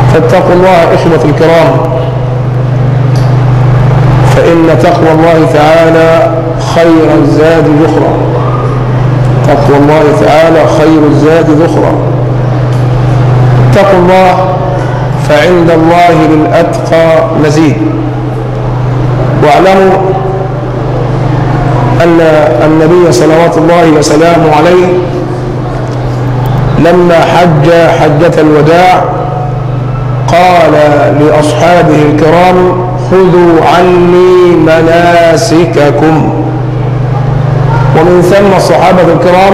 فاتقوا الله إخوة الكرام فإن تقوى الله تعالى خير الزاد ذخرا تقوى الله تعالى خير الزاد ذخرا اتقوا الله فعند الله للأتقى مزيد واعلموا أن النبي صلوات الله وسلامه عليه لما حج حجة الوداع قال لأصحابه الكرام خذوا عني مناسككم ومن ثم الصحابة الكرام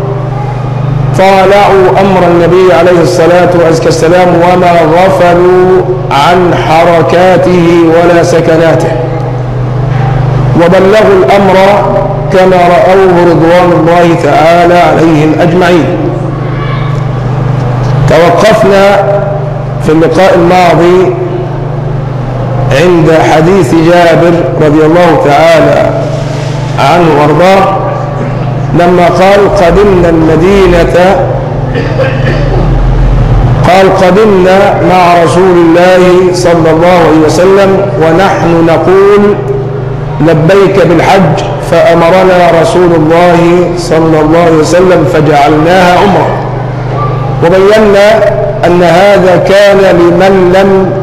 طالعوا أمر النبي عليه الصلاة والسلام وما غفلوا عن حركاته ولا سكناته وبلغوا الأمر كما رأوه رضوان الله تعالى عليهم أجمعين توقفنا في اللقاء الماضي عند حديث جابر رضي الله تعالى عنه وارضاه لما قال قدمنا المدينة قال قدمنا مع رسول الله صلى الله عليه وسلم ونحن نقول لبيك بالحج فأمرنا رسول الله صلى الله عليه وسلم فجعلناها عمره وبينا أن هذا كان لمن لم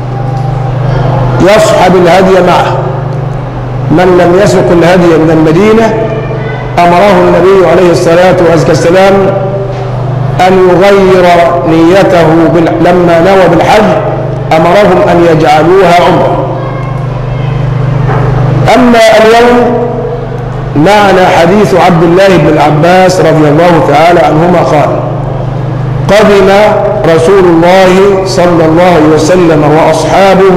يصحب الهدي معه من لم يسق الهدي من المدينة أمره النبي عليه الصلاة والسلام أن يغير نيته لما نوى بالحج أمرهم أن يجعلوها عمره أما اليوم معنا حديث عبد الله بن العباس رضي الله تعالى عنهما قال قدم رسول الله صلى الله عليه وسلم وأصحابه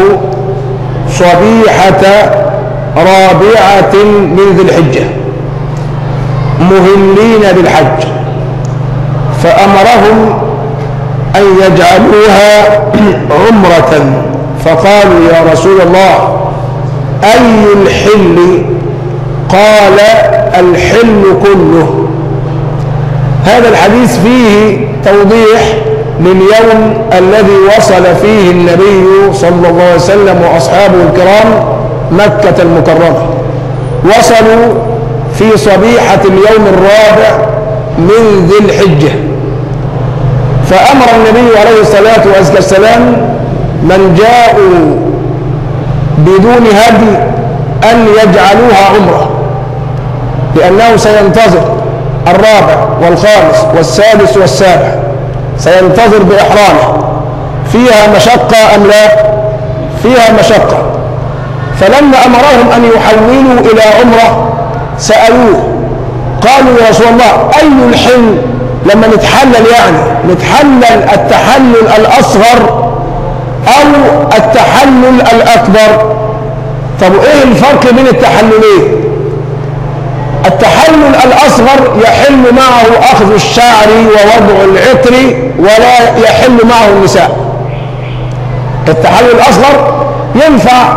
صبيحة رابعة من ذي الحجة مهلين بالحج فأمرهم أن يجعلوها عمرة فقالوا يا رسول الله أي الحل قال الحل كله هذا الحديث فيه توضيح لليوم الذي وصل فيه النبي صلى الله عليه وسلم وأصحابه الكرام مكة المكرمة وصلوا في صبيحة اليوم الرابع من ذي الحجة فأمر النبي عليه الصلاة والسلام من جاءوا بدون هدي أن يجعلوها عمرة لأنه سينتظر الرابع والخامس والسادس والسابع سينتظر بإحرامه فيها مشقة أم لا فيها مشقة فلما أمرهم أن يحولوا إلى عمرة سألوه قالوا يا رسول الله أي الحل لما نتحلل يعني نتحلل التحلل الأصغر أو التحلل الأكبر طب إيه الفرق بين التحللين التحلل الأصغر يحل معه أخذ الشعر ووضع العطر ولا يحل معه النساء التحلل الأصغر ينفع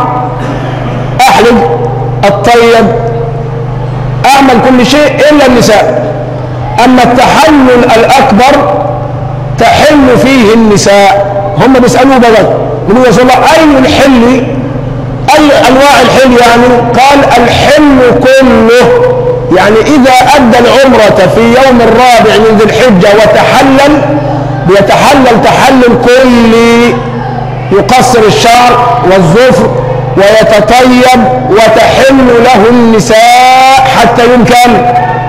أحلق الطيب أعمل كل شيء إلا النساء أما التحلل الأكبر تحل فيه النساء هم بيسألوه بقى يقولوا يا رسول الله أي الحل أي أنواع الحل يعني قال الحل كله يعني إذا أدى العمرة في يوم الرابع من ذي الحجة وتحلل بيتحلل تحلل كلي يقصر الشعر والظفر ويتطيب وتحل له النساء حتى يمكن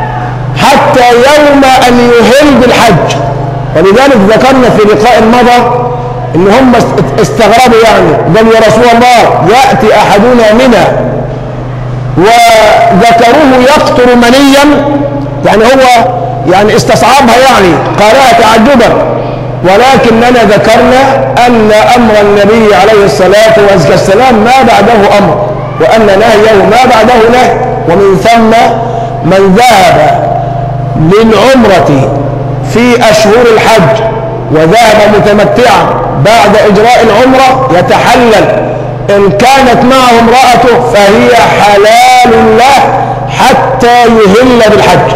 حتى يوم أن يهل بالحج ولذلك ذكرنا في لقاء مضى ان هم استغربوا يعني قالوا يا رسول الله يأتي أحدنا منا وذكروه يقطر منيا يعني هو يعني استصعبها يعني قالها تعجبا ولكننا ذكرنا أن أمر النبي عليه الصلاة والسلام ما بعده أمر وأن نهيه ما بعده نهي ومن ثم من ذهب للعمرة في أشهر الحج وذهب متمتعا بعد إجراء العمرة يتحلل إن كانت معه امرأته فهي حلال له حتى يهل بالحج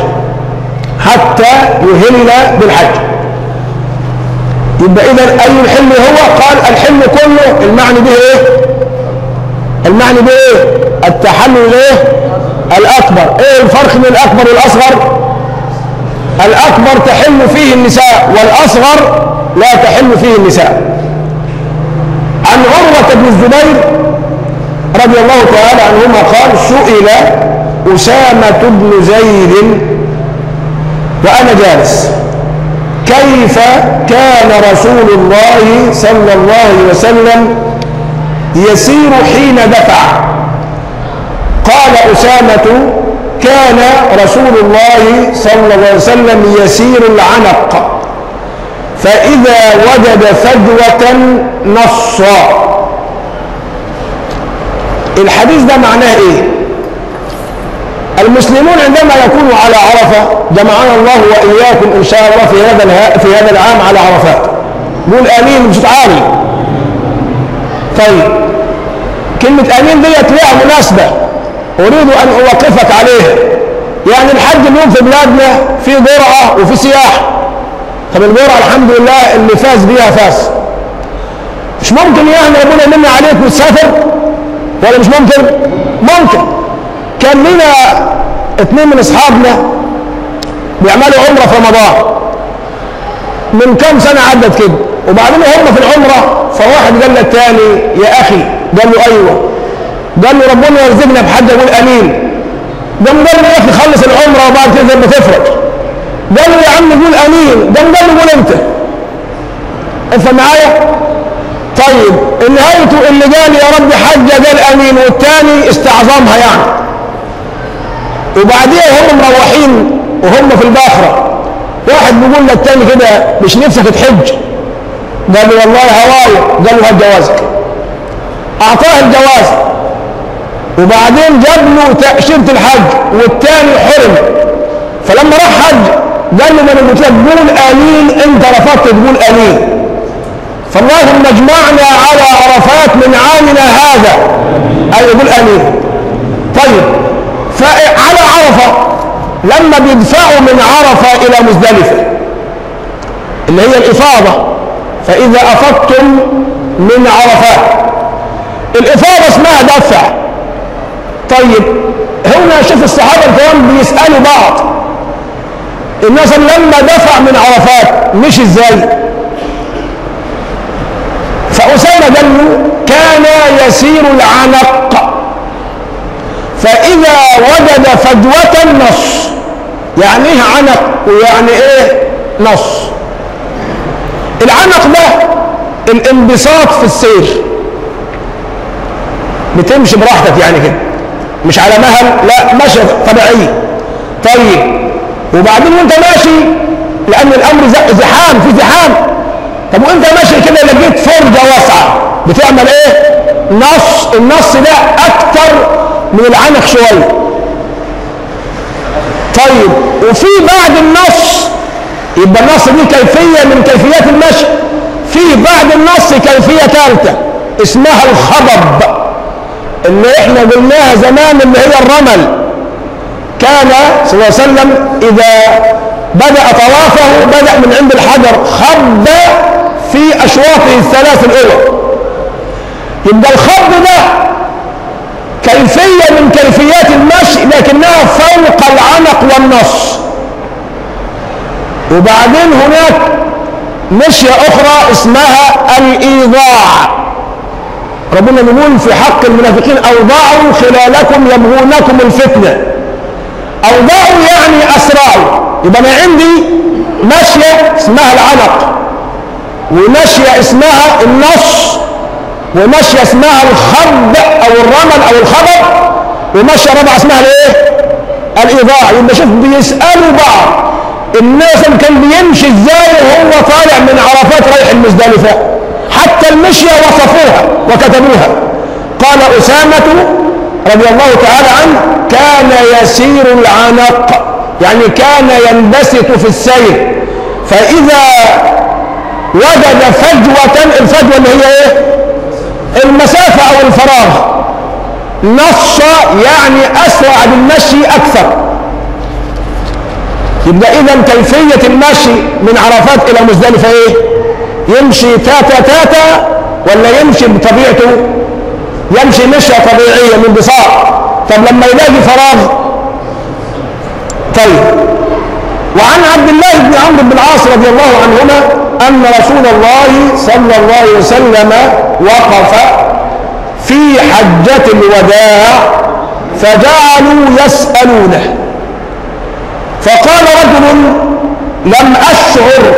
حتى يهل بالحج يبقى إذا أي الحل هو قال المعني به ايه المعني به ايه التحلل ايه الاكبر ايه الفرق بين الاكبر والاصغر الاكبر تحل فيه النساء والاصغر لا تحل فيه النساء عن عروة بن الزبير رضي الله تعالى عنهما قال سئل أسامة بن زيد وأنا جالس كيف كان رسول الله صلى الله عليه وسلم يسير حين دفع قال أسامة كان رسول الله صلى الله عليه وسلم يسير العنق فإذا وجد فجوة نص الحديث ده معناه ايه المسلمون عندما يكونوا على عرفة جمعنا الله وإياكم إن شاء الله في هذا في هذا العام على عرفات قول آمين بصوت عالي طيب كلمة آمين ديت لها مناسبة أريد أن أوقفك عليها يعني الحج اليوم في بلادنا في جرعة وفي سياحة طب الجرعة الحمد لله اللي فاز بيها فاز مش ممكن يعني ربنا يمن عليك وتسافر ولا مش ممكن؟ ممكن كان لنا اتنين من اصحابنا بيعملوا عمره في رمضان من كام سنه عدت كده وبعدين هم في العمره فواحد قال للتاني يا اخي قال له ايوه قال له ربنا يرزقنا بحج اقول امين قام قال له يا اخي خلص العمره وبعد كده ما تفرج قال له يا عم قول امين قام قال له قول انت انت معايا طيب نهايته اللي قال يا رب حج قال امين والتاني استعظمها يعني وبعديها وهم مروحين وهم في الباخره واحد بيقول للتاني كده مش نفسك تحج قال له والله هوايا قال له هات جوازك اعطاه الجواز وبعدين جاب له تأشيرة الحج والتاني حرم فلما راح حج قال له ما انا قلت لك قول امين انت رفضت تقول امين فاللهم اجمعنا على عرفات من عامنا هذا اي يقول امين طيب فعلى عرفه لما بيدفعوا من عرفه الى مزدلفه اللي هي الافاضه فاذا افضتم من عرفات الافاضه اسمها دفع طيب هنا شوف الصحابه الكرام بيسالوا بعض الناس لما دفع من عرفات مش ازاي فأسامة قال له كان يسير العنق فإذا وجد فجوة نص يعني ايه عنق ويعني ايه نص العنق ده الانبساط في السير بتمشي براحتك يعني كده مش على مهل لا ماشي طبيعي طيب وبعدين وانت ماشي لان الامر زحام في زحام طب وانت ماشي كده لقيت فرجه واسعه بتعمل ايه نص النص ده اكتر من العنق شويه طيب وفي بعد النص يبقى النص دي كيفيه من كيفيات المشي في بعد النص كيفيه ثالثه اسمها الخضب اللي احنا قلناها زمان اللي هي الرمل كان صلى الله عليه وسلم اذا بدا طوافه بدا من عند الحجر خب في اشواطه الثلاث الاولى يبقى الخض ده كيفيه من كيفيات المشي لكنها فوق العنق والنص وبعدين هناك مشيه اخرى اسمها الايضاع ربنا بيقول في حق المنافقين اوضاعوا خلالكم يبغونكم الفتنه اوضاعوا يعني اسرعوا يبقى انا عندي ماشيه اسمها العنق وماشيه اسمها النص وماشيه اسمها الخض او الرمل او الخبر وماشيه رابعه اسمها الايه؟ الايضاع يبقى شوف بيسالوا بعض الناس كان بيمشي ازاي وهو طالع من عرفات رايح المزدلفه حتى المشيه وصفوها وكتبوها قال اسامه رضي الله تعالى عنه كان يسير العنق يعني كان ينبسط في السير فاذا وجد فجوه الفجوه اللي هي ايه؟ المسافة أو الفراغ نص يعني أسرع بالمشي أكثر يبقى إذا كيفية المشي من عرفات إلى مزدلفة إيه؟ يمشي تاتا تاتا ولا يمشي بطبيعته يمشي مشية طبيعية من بساط طب لما يلاقي فراغ طيب وعن عبد الله بن عمرو بن العاص رضي الله عنهما أن رسول الله صلى الله عليه وسلم وقف في حجة الوداع فجعلوا يسألونه فقال رجل لم أشعر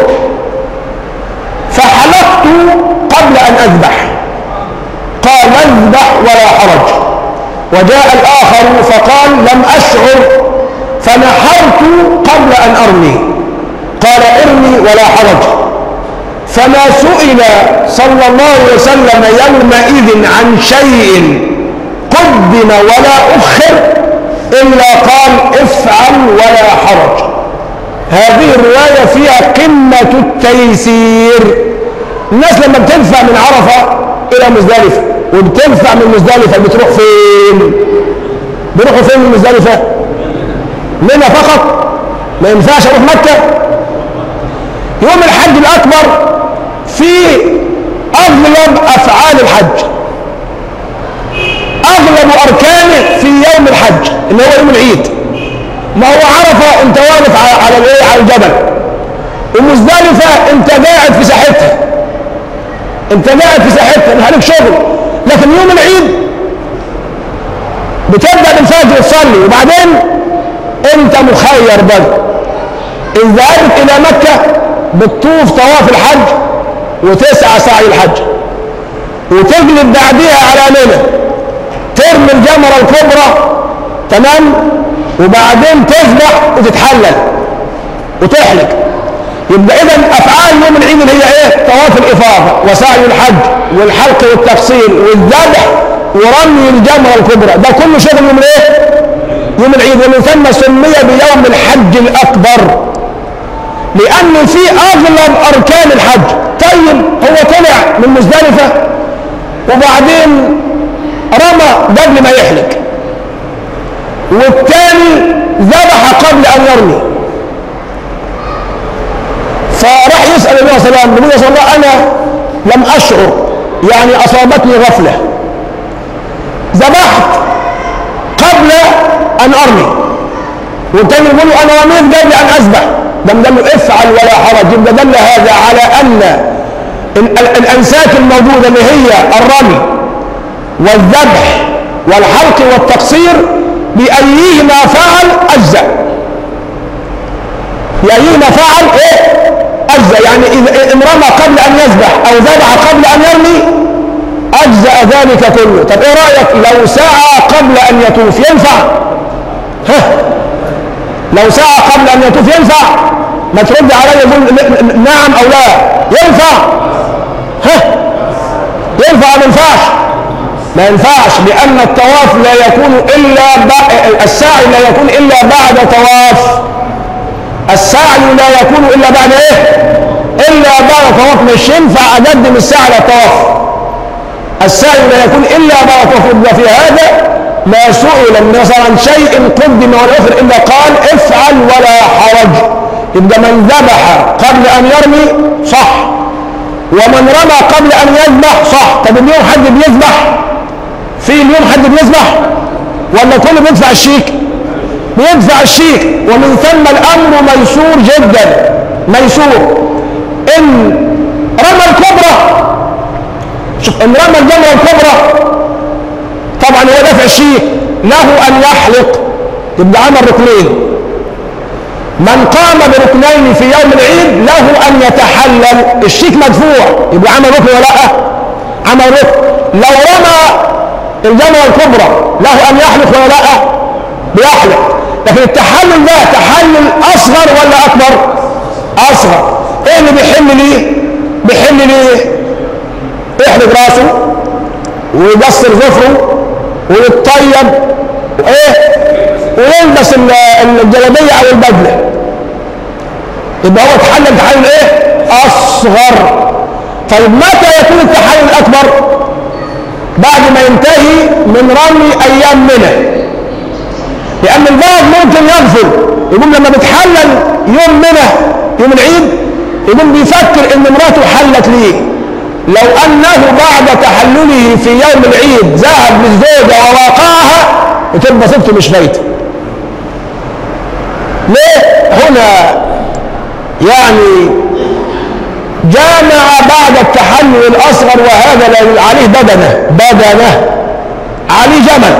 فحلقت قبل أن أذبح قال اذبح ولا حرج وجاء الآخر فقال لم أشعر فنحرت قبل أن أرمي قال ارمي ولا حرج فما سئل صلى الله عليه وسلم يومئذ عن شيء قدم ولا أخر إلا قال افعل ولا حرج هذه الرواية فيها قمة التيسير الناس لما بتدفع من عرفة إلى مزدلفة وبتدفع من مزدلفة بتروح فين؟ بيروحوا فين من مزدلفة؟ منى فقط ما ينفعش اروح مكة يوم الحج الأكبر في أغلب أفعال الحج أغلب أركانه في يوم الحج اللي هو يوم العيد ما هو عرفة أنت واقف على على الإيه على الجبل ومزدلفة أنت قاعد في ساحتها أنت قاعد في ساحتها ما عليك شغل لكن يوم العيد بتبدأ بالفجر تصلي وبعدين أنت مخير بقى إن ذهبت إلى مكة بتطوف طواف الحج وتسعى سعي الحج وتقلب بعدها على منى ترمي الجمرة الكبرى تمام وبعدين تذبح وتتحلل وتحلق يبقى اذا افعال يوم العيد اللي هي ايه طواف الافاضه وسعي الحج والحلق والتفصيل والذبح ورمي الجمره الكبرى ده كله شغل يوم الايه يوم العيد ومن ثم سمي بيوم الحج الاكبر لان في اغلب اركان الحج طيب هو طلع من مزدلفه وبعدين رمى قبل ما يحلق والثاني ذبح قبل ان يرمي فراح يسال النبي صلى الله عليه وسلم النبي صلى الله عليه وسلم انا لم اشعر يعني اصابتني غفله ذبحت قبل ان ارمي والثاني يقول له انا رميت قبل ان اذبح ده قال له افعل ولا حرج يبقى دل هذا على ان ال- ال- الانساك الموجوده اللي هي الرمي والذبح والحلق والتقصير بأيهما فعل أجزأ بأيهما فعل إيه؟ أجزأ يعني إذا إن رمى قبل أن يذبح أو ذبح قبل أن يرمي أجزأ ذلك كله طب إيه رأيك لو سعى قبل أن يطوف ينفع؟ ها لو سعى قبل أن يطوف ينفع؟ ما ترد علي يقول ن- ن- نعم أو لا ينفع؟ ها ينفع ما ينفعش؟ ما ينفعش لأن الطواف لا يكون إلا ب... السعي لا يكون إلا بعد طواف السعي لا يكون إلا بعد إيه؟ إلا بعد طواف مش ينفع أقدم السعي على الطواف السعي لا يكون إلا بعد طواف يبقى في هذا ما سئل النبي صلى الله عليه وسلم عن شيء قدم والآخر إلا قال افعل ولا حرج يبقى من ذبح قبل أن يرمي صح ومن رمى قبل أن يذبح صح طب اليوم حد بيذبح في اليوم حد بيذبح ولا كله بيدفع الشيك بيدفع الشيك ومن ثم الامر ميسور جدا ميسور ان رمى الكبرى شوف ان رمى الجمره الكبرى طبعا هو دافع الشيك له ان يحلق يبقى عمل ركنين من قام بركنين في يوم العيد له ان يتحلل الشيك مدفوع يبقى عمل ركن ولا لا عمل ركن لو رمى الجمرة الكبرى له أن يحلق ولا لا بيحلق لكن التحلل ده تحلل أصغر ولا أكبر أصغر إيه اللي بيحل ليه بيحل ليه يحلق راسه ويقصر ظفره ويتطيب وإيه ويلبس ال- الجلابية أو البدلة يبقى هو تحلل تحلل إيه أصغر طيب متى يكون التحلل الأكبر بعد ما ينتهي من رمي ايام منى لان البعض ممكن يغفل يقول لما بتحلل يوم منى يوم العيد يقوم بيفكر ان مراته حلت ليه لو أنه بعد تحلله في يوم العيد ذهب للزوجة وواقعها وتبقى صفته مش فايته ليه هنا يعني جامع بعد التحلل الأصغر وهذا لا عليه بدنه بدنه عليه جمل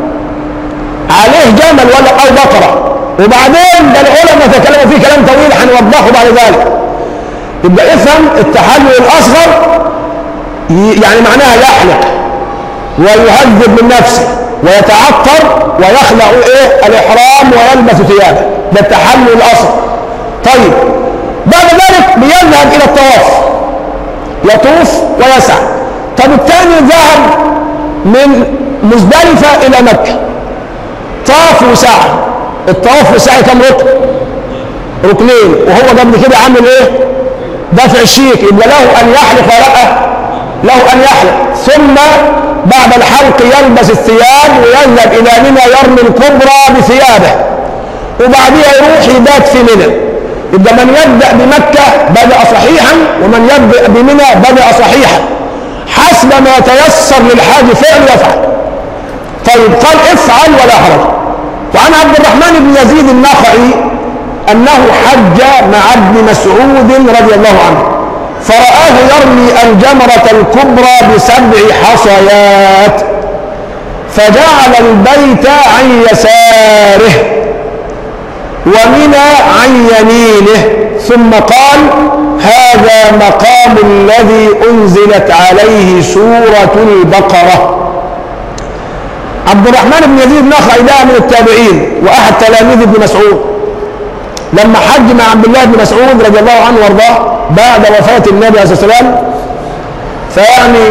عليه جمل ولا أو بقرة وبعدين ده العلماء تكلموا فيه كلام طويل هنوضحه بعد ذلك يبقى افهم التحلل الأصغر ي- يعني معناها يحلق ويهذب من نفسه ويتعطر ويخلع ايه الإحرام ويلبس ثيابه ده التحلل الأصغر طيب بعد ذلك بيذهب إلى الطواف يطوف ويسعى طب الثاني ذهب من مزدلفة إلى مكة طاف وسعى الطواف والسعي كم ركن؟ ركنين وهو قبل كده عامل ايه؟ دفع الشيك يبقى له أن يحلق ولا لا؟ له أن يحلق ثم بعد الحلق يلبس الثياب ويذهب إلى منى يرمي الكبرى بثيابه وبعدها يروح يبات في منى يبقى من يبدأ بمكة بدأ صحيحا ومن يبدأ بمنى بدأ صحيحا حسب ما يتيسر للحاج فعل يفعل طيب قال افعل ولا حرج وعن عبد الرحمن بن يزيد النخعي أنه حج مع ابن مسعود رضي الله عنه فرآه يرمي الجمرة الكبرى بسبع حصيات فجعل البيت عن يساره ومنى عن يمينه ثم قال هذا مقام الذي أنزلت عليه سورة البقرة عبد الرحمن بن يزيد النخعي ده من التابعين وأحد تلاميذ ابن مسعود لما حج مع عبد الله بن مسعود رضي الله عنه وارضاه بعد وفاة النبي عليه الصلاة والسلام فيعني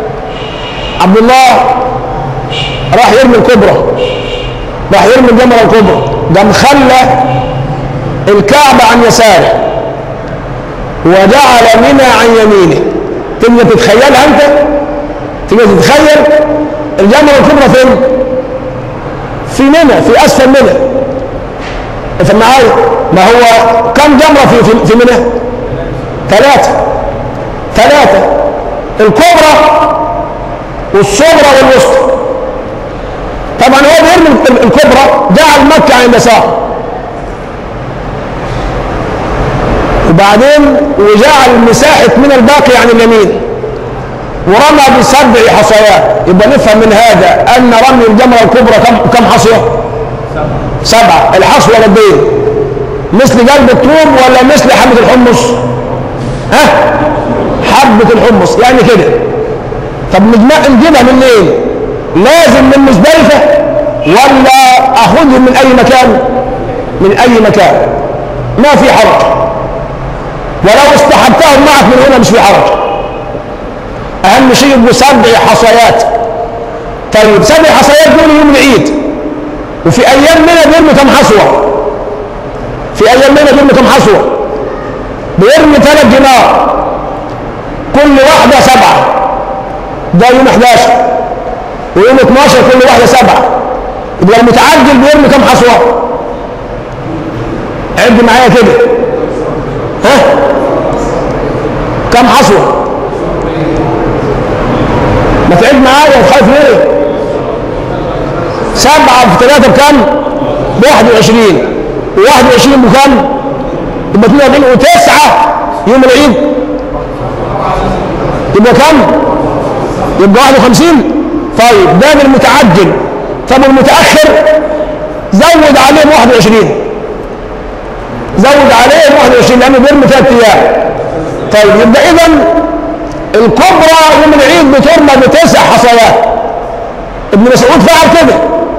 عبد الله راح يرمي الكبرى راح يرمي الجمرة الكبرى قام خلى الكعبة عن يساره وجعل منى عن يمينه تبقى تتخيلها انت تبقى تتخيل الجمرة الكبرى فين في منى في اسفل منى انت معايا ما هو كم جمرة في في, في منى ثلاثة ثلاثة الكبرى والصغرى والوسطى طبعا هو بيرمي الكبرى جعل مكة عن يساره وبعدين وجعل مساحة من الباقي عن اليمين ورمى بسبع حصيات يبقى نفهم من هذا أن رمي الجمرة الكبرى كم كم حصية؟ سبعة الحصوة قد ايه؟ مثل قلب الطوب ولا مثل حبة الحمص؟ ها؟ حبة الحمص يعني كده طب نجمع نجيبها منين؟ لازم من مزدلفة ولا أخذهم من أي مكان؟ من أي مكان ما في حرج ولو استحبتهم معك من هنا مش في حرج اهم شيء يبقوا سبع حصيات طيب سبع حصيات دول يوم العيد وفي ايام منى بيرمي كم حصوه في ايام منى بيرمي كم حصوه بيرمي ثلاث جمار كل واحده سبعه ده يوم 11 ويوم 12 كل واحده سبعه يبقى المتعجل بيرمي كم حصوه عد معايا كده ها كم حصوة ما تعد معايا وخايف ليه سبعة في ثلاثة بكم بواحد وعشرين وواحد وعشرين بكم يبقى اثنين واربعين وتسعة يوم العيد يبقى كم يبقى واحد وخمسين طيب ده من المتعجل طب المتأخر زود عليهم واحد وعشرين زود عليهم 21 لانه بيرمي ثلاث ايام طيب يبقى اذا الكبرى يوم العيد بترمى بتسع حصيات ابن مسعود فعل كده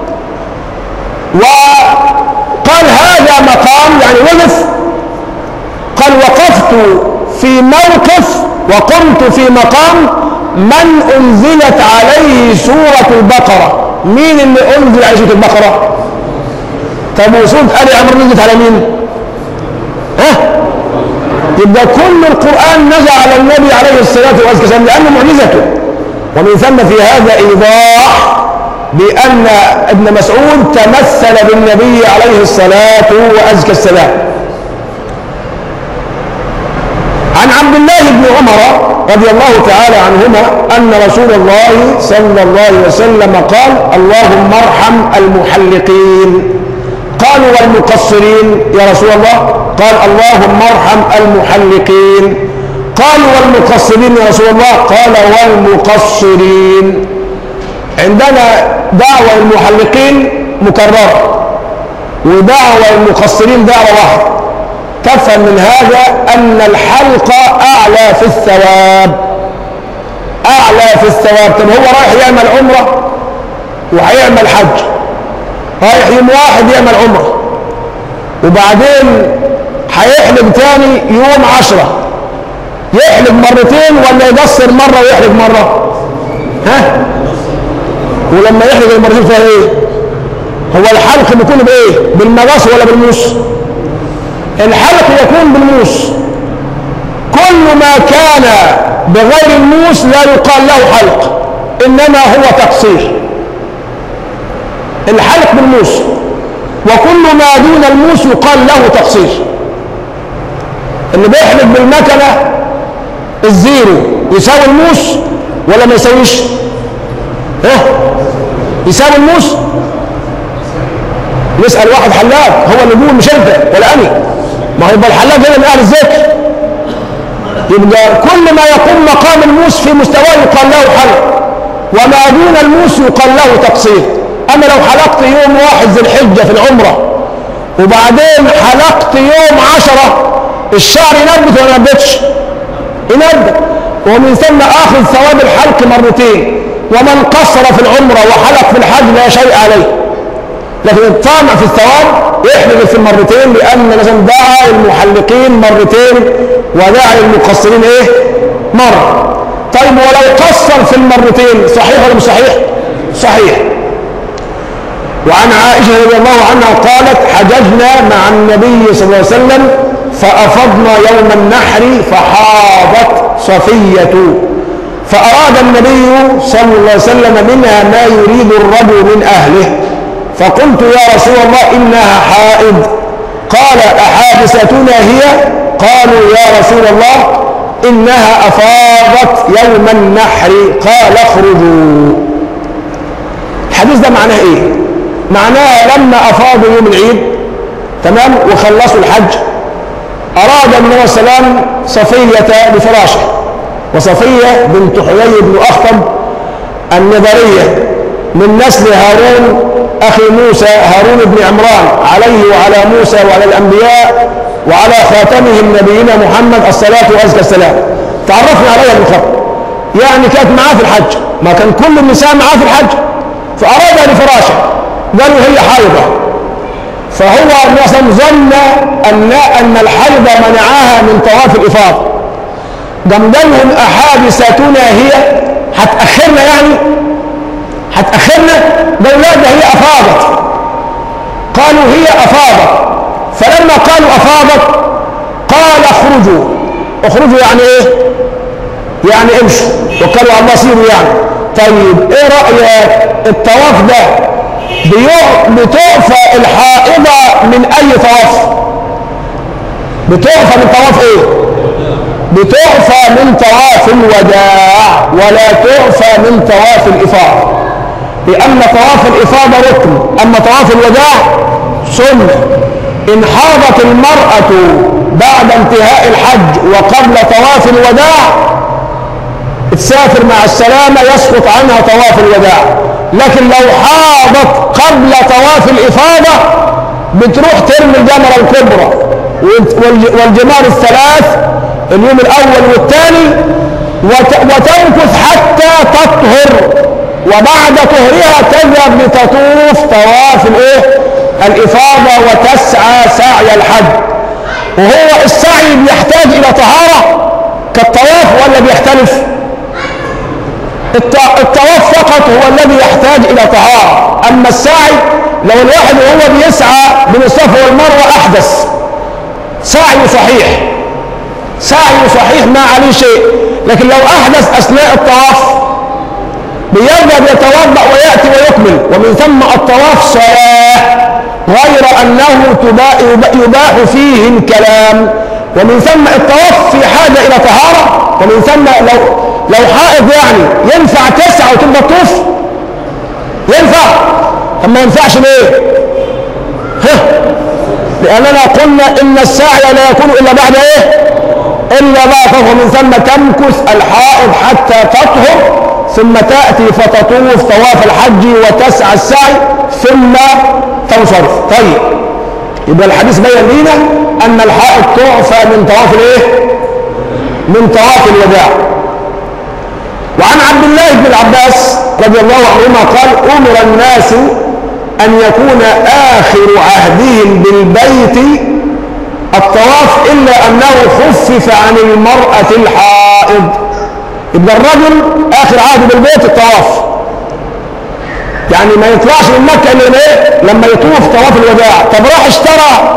وقال هذا مقام يعني وقف قال وقفت في موقف وقمت في مقام من انزلت عليه سوره البقره مين اللي انزل عليه سوره البقره طب وسوره ال عمرو نزلت على مين ها يبقى كل القرآن نزل على النبي عليه الصلاة والسلام لأنه معجزته ومن ثم في هذا إيضاح بأن ابن مسعود تمثل بالنبي عليه الصلاة وأزكى السلام عن عبد عبد الله بن عمر رضي الله تعالى عنهما أن رسول الله صلى الله عليه وسلم قال اللهم ارحم المحلقين قالوا والمقصرين يا رسول الله قال اللهم ارحم المحلقين قالوا والمقصرين يا رسول الله قال والمقصرين عندنا دعوة المحلقين مكررة ودعوة المقصرين دعوة واحدة تفهم من هذا أن الحلق أعلى في الثواب أعلى في الثواب طب هو رايح يعمل عمرة وهيعمل حج رايح يوم واحد يعمل عمرة وبعدين هيحلق تاني يوم عشرة يحلق مرتين ولا يقصر مرة ويحلق مرة ها ولما يحلق المرتين فيها ايه هو الحلق بيكون بايه بالمقص ولا بالموس الحلق يكون بالموس كل ما كان بغير الموس لا يقال له حلق انما هو تقصير الحلق بالموس وكل ما دون الموس يقال له تقصير اللي بيحلق بالمكنه الزيرو يساوي الموس ولا ما يساويش ها يساوي الموس نسال واحد حلاق هو اللي يقول مش انت ولا انا ما هو يبقى الحلاق هنا من اهل الذكر يبقى كل ما يقوم مقام الموس في مستواه يقال له حلق وما دون الموس يقال له تقصير اما لو حلقت يوم واحد ذي الحجه في العمره وبعدين حلقت يوم عشرة الشعر ينبت ولا ينبتش ينبت ومن ثم اخذ ثواب الحلق مرتين ومن قصر في العمره وحلق في الحج لا شيء عليه لكن الطامع في الثواب يحلق في المرتين لان مثلا دعا المحلقين مرتين ودعا المقصرين ايه مره طيب ولو قصر في المرتين صحيح ولا مش صحيح صحيح وعن عائشة رضي الله عنها قالت حججنا مع النبي صلى الله عليه وسلم فأفضنا يوم النحر فحاضت صفية فأراد النبي صلى الله عليه وسلم منها ما يريد الرجل من أهله فقلت يا رسول الله إنها حائض قال أحادثتنا هي قالوا يا رسول الله إنها أفاضت يوم النحر قال اخرجوا الحديث ده معناه إيه معناه لما أفاضوا يوم العيد تمام وخلصوا الحج أراد النبي صلى الله عليه وسلم صفية لفراشه وصفية بنت حيي بن أخطب النذرية من نسل هارون أخي موسى هارون بن عمران عليه وعلى موسى وعلى الأنبياء وعلى خاتمهم نبينا محمد الصلاة وأزكى السلام تعرفنا عليها بالخط يعني كانت معاه في الحج ما كان كل النساء معاه في الحج فأراد لفراشه قالوا هي حائضة فهو مثلا ظن أن أن الحيض منعها من طواف الإفاضة قام قال لهم أحادثتنا هي هتأخرنا يعني هتأخرنا قالوا لا ده هي أفاضت قالوا هي أفاضت فلما قالوا أفاضت قال اخرجوا اخرجوا يعني ايه يعني امشوا وكانوا على الله سيروا يعني طيب ايه رأيك الطواف ده بتعفى الحائضة من اي طواف بتعفى من طواف ايه بتعفى من طواف الوداع ولا تعفى من طواف الافاضه لان طواف الافاضه ركن اما طواف الوداع سنه ان حاضت المراه بعد انتهاء الحج وقبل طواف الوداع تسافر مع السلامه يسقط عنها طواف الوداع لكن لو حاضت قبل طواف الافاضه بتروح ترمي الجمره الكبرى والجمار الثلاث اليوم الاول والثاني وتمكث حتى تطهر وبعد طهرها تذهب لتطوف طواف الايه الافاضه وتسعى سعي الحج وهو السعي بيحتاج الى طهاره كالطواف ولا بيختلف الطواف فقط هو الذي يحتاج الى طهاره اما السعي لو الواحد وهو بيسعى بين الصفا والمروه احدث سعي صحيح سعي صحيح ما عليه شيء لكن لو احدث اثناء الطواف بيذهب يتوضا وياتي ويكمل ومن ثم الطواف صلاه غير انه يباح فيه الكلام ومن ثم الطواف في حاجة إلى طهارة ومن ثم لو لو حائض يعني ينفع تسعى وتبقى تطوف ينفع طب ما ينفعش ليه؟ ها لأننا قلنا إن السعي لا يكون إلا بعد إيه؟ إلا بعد طهر من ثم تمكث الحائض حتى تطهر ثم تأتي فتطوف طواف الحج وتسعى السعي ثم تنصرف طيب يبقى الحديث بين لنا أن الحائض تعفى من طواف الإيه؟ من طواف الوداع وعن عبد الله بن العباس رضي الله عنهما قال أمر الناس أن يكون آخر عهدهم بالبيت الطواف إلا أنه خفف عن المرأة الحائض يبقى الرجل آخر عهده بالبيت الطواف يعني ما يطلعش من مكة إلا إيه؟ لما يطوف طواف الوداع طب راح اشترى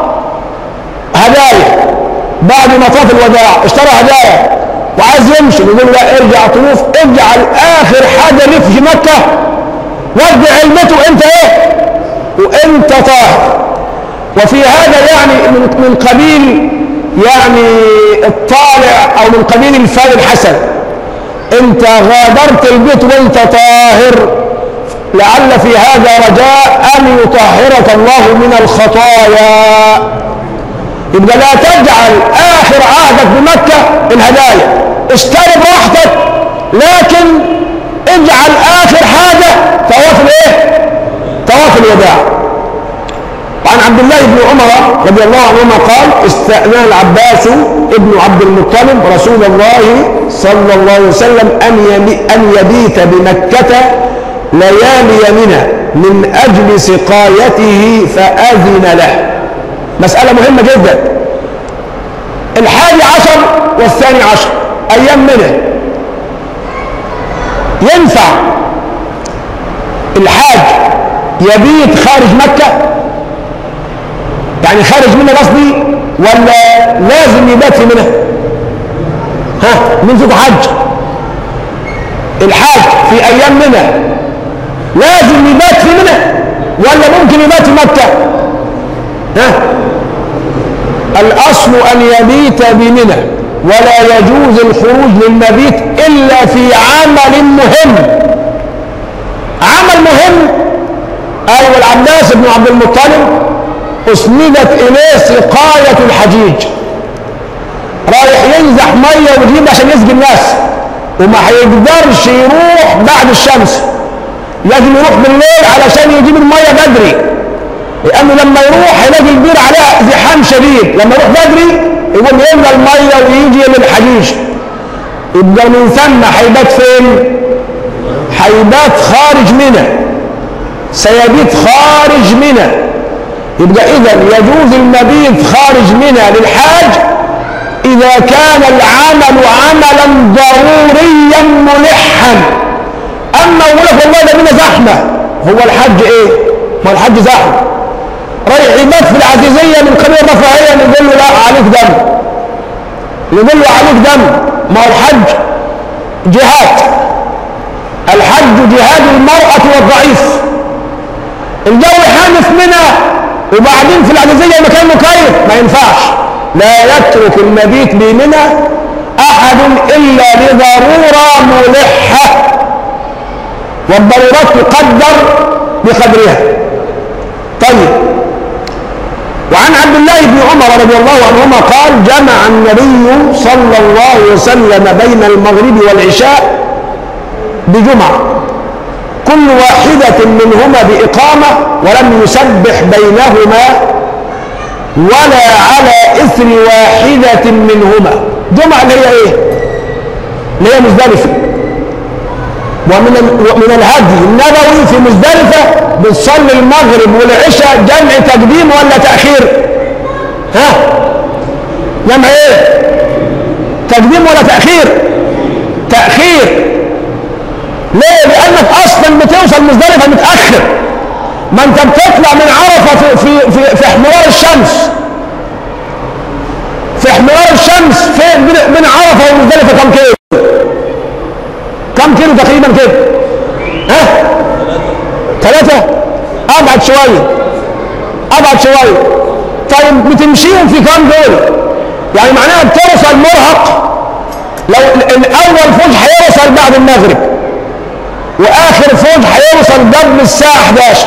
هدايا بعد ما طاف الوداع اشترى هدايا وعايز يمشي يقول لا ارجع طوف اجعل اخر حاجه ليك في مكه ودي علمته وانت ايه وانت طاهر وفي هذا يعني من من قبيل يعني الطالع او من قبيل الفعل الحسن انت غادرت البيت وانت طاهر لعل في هذا رجاء ان يطهرك الله من الخطايا يبقى لا تجعل اخر عهدك بمكه الهدايا اشتري براحتك لكن اجعل اخر حاجه طواف الايه؟ طواف الوداع وعن عبد الله بن عمر رضي الله عنهما قال استأذن العباس ابن عبد المطلب رسول الله صلى الله عليه وسلم أن أن يبيت بمكة ليالي منى من أجل سقايته فأذن له مسألة مهمة جدا الحادي عشر والثاني عشر أيام منى ينفع الحاج يبيت خارج مكة يعني خارج منى قصدي ولا لازم يبات في منى ها من فيكم حج الحاج في أيام منى لازم يبات في منى ولا ممكن يبات في مكة ها الأصل أن يبيت بمنى ولا يجوز الخروج للمبيت إلا في عمل مهم عمل مهم أيوة العباس بن عبد المطلب أسندت إليه سقاية الحجيج رايح ينزح مية ويجيب عشان يسقي الناس وما هيقدرش يروح بعد الشمس لازم يروح بالليل علشان يجيب المية بدري لأنه لما يروح هيلاقي البير عليها زحام شديد لما يروح بدري يقوم يملى المية ويجي من الحجيج يبقى من ثم هيبات فين؟ هيبات خارج منى سيبيت خارج منى يبقى إذا يجوز المبيت خارج منى للحاج إذا كان العمل عملا ضروريا ملحا أما يقول لك والله ده منى زحمة هو الحج إيه؟ ما الحج زحمة رايح يبات في العزيزية من قبيل الرفاهية نقول له لا عليك دم نقول له عليك دم ما هو الحج جهاد الحج جهاد المرأة والضعيف الجو حامس منها وبعدين في العزيزية مكان مكيف ما ينفعش لا يترك المبيت بمنى أحد إلا لضرورة ملحة والضرورات تقدر بقدرها طيب وعن عبد الله بن عمر رضي الله عنهما قال جمع النبي صلى الله عليه وسلم بين المغرب والعشاء بجمعة كل واحدة منهما بإقامة ولم يسبح بينهما ولا على إثر واحدة منهما جمعة اللي هي إيه؟ اللي هي مزدلفة ومن من الهدي النبوي في مزدلفة بتصلي المغرب والعشاء جمع تقديم ولا تأخير؟ ها؟ جمع ايه؟ تقديم ولا تأخير؟ تأخير ليه؟ لأنك أصلا بتوصل مزدلفة متأخر ما أنت بتطلع من عرفة في في في, في احمرار الشمس في احمرار الشمس في من عرفة ومزدلفة كم كيلو؟ كم كيلو تقريبا كده؟ ها؟ ثلاثة؟ أبعد شوية أبعد شوية طيب بتمشيهم في كم دول؟ يعني معناها بتوصل مرهق لو الاول فوج هيوصل بعد المغرب واخر فوج هيوصل قبل الساعه 11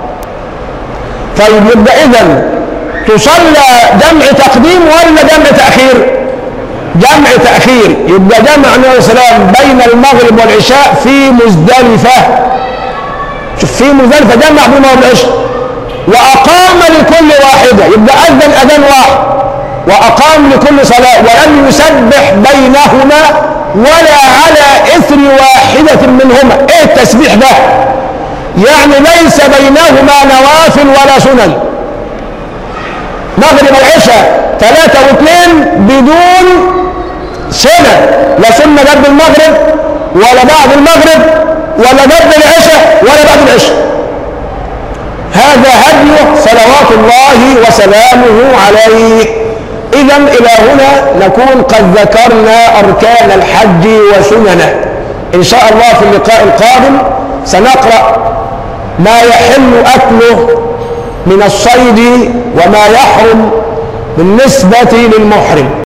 طيب يبقى اذا تصلى جمع تقديم ولا جمع تاخير جمع تاخير يبقى جمع النبي صلى الله عليه وسلم بين المغرب والعشاء في مزدلفه شوف في مزدلفه جمع بين المغرب والعشاء واقام لكل واحده يبقى اذن اذان واحد واقام لكل صلاه ولم يسبح بينهما ولا على اثر واحده منهما ايه التسبيح ده يعني ليس بينهما نوافل ولا سنن مغرب العشاء ثلاثة واثنين بدون سنة لا سنة قبل المغرب ولا بعد المغرب ولا قبل العشاء ولا بعد العشاء هذا هدي صلوات الله وسلامه عليه إذا إلى هنا نكون قد ذكرنا أركان الحج وسننه إن شاء الله في اللقاء القادم سنقرأ ما يحل أكله من الصيد وما يحرم بالنسبة للمحرم